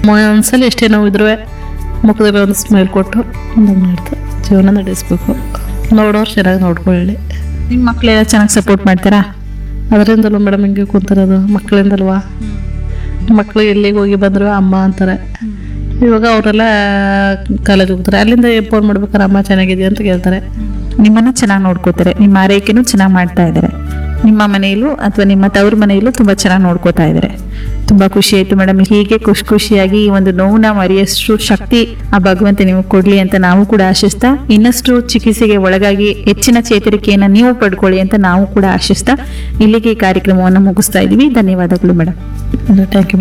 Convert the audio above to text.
ಒಂದ್ಸಲ ಎಷ್ಟೇ ನೋವಿದ್ರು ಮುಖದಲ್ಲಿ ಒಂದು ಸ್ಮೈಲ್ ಕೊಟ್ಟು ಮುಂದೆ ಮಾಡ್ತಾ ಜೀವನ ನಡೆಸಬೇಕು ನೋಡೋರು ಚೆನ್ನಾಗಿ ನೋಡ್ಕೊಳ್ಳಿ ನಿಮ್ಮ ಮಕ್ಕಳೆಲ್ಲ ಚೆನ್ನಾಗಿ ಸಪೋರ್ಟ್ ಮಾಡ್ತಾರಾ ಅದರಿಂದಲೂ ಮೇಡಮ್ ಹಿಂಗೆ ಕುಂತಿರೋದು ಮಕ್ಕಳಿಂದಲ್ವಾ ಮಕ್ಕಳು ಎಲ್ಲಿಗೆ ಹೋಗಿ ಬಂದ್ರು ಅಮ್ಮ ಅಂತಾರೆ ಇವಾಗ ಅವರೆಲ್ಲ ಕಾಲೇಜ್ ಹೋಗ್ತಾರೆ ಅಲ್ಲಿಂದ ಫೋನ್ ಮಾಡ್ಬೇಕಾರೆ ಅಮ್ಮ ಚೆನ್ನಾಗಿದೆಯಾ ಅಂತ ಕೇಳ್ತಾರೆ ನಿಮ್ಮನ್ನ ಚೆನ್ನಾಗಿ ನೋಡ್ಕೋತಾರೆ ನಿಮ್ಮ ಆರೈಕೆನೂ ಚೆನ್ನಾಗಿ ಮಾಡ್ತಾ ಇದ್ದಾರೆ ನಿಮ್ಮ ಮನೆಯಲ್ಲೂ ಅಥವಾ ನಿಮ್ಮ ತವ್ರ ಮನೆಯಲ್ಲೂ ತುಂಬಾ ಚೆನ್ನಾಗಿ ನೋಡ್ಕೋತಾ ಇದ್ದಾರೆ ತುಂಬಾ ಖುಷಿ ಆಯ್ತು ಮೇಡಮ್ ಹೀಗೆ ಖುಷಿ ಖುಷಿಯಾಗಿ ಈ ಒಂದು ನೋವನ್ನ ಮರೆಯಷ್ಟು ಶಕ್ತಿ ಆ ಭಗವಂತ ನಿಮಗೆ ಕೊಡ್ಲಿ ಅಂತ ನಾವು ಕೂಡ ಆಶಿಸ್ತಾ ಇನ್ನಷ್ಟು ಚಿಕಿತ್ಸೆಗೆ ಒಳಗಾಗಿ ಹೆಚ್ಚಿನ ಚೇತರಿಕೆಯನ್ನ ನೀವು ಪಡ್ಕೊಳ್ಳಿ ಅಂತ ನಾವು ಕೂಡ ಆಶಿಸ್ತಾ ಇಲ್ಲಿಗೆ ಈ ಕಾರ್ಯಕ್ರಮವನ್ನು ಮುಗಿಸ್ತಾ ಇದೀವಿ ಧನ್ಯವಾದಗಳು ಮೇಡಮ್ ಥ್ಯಾಂಕ್ ಯು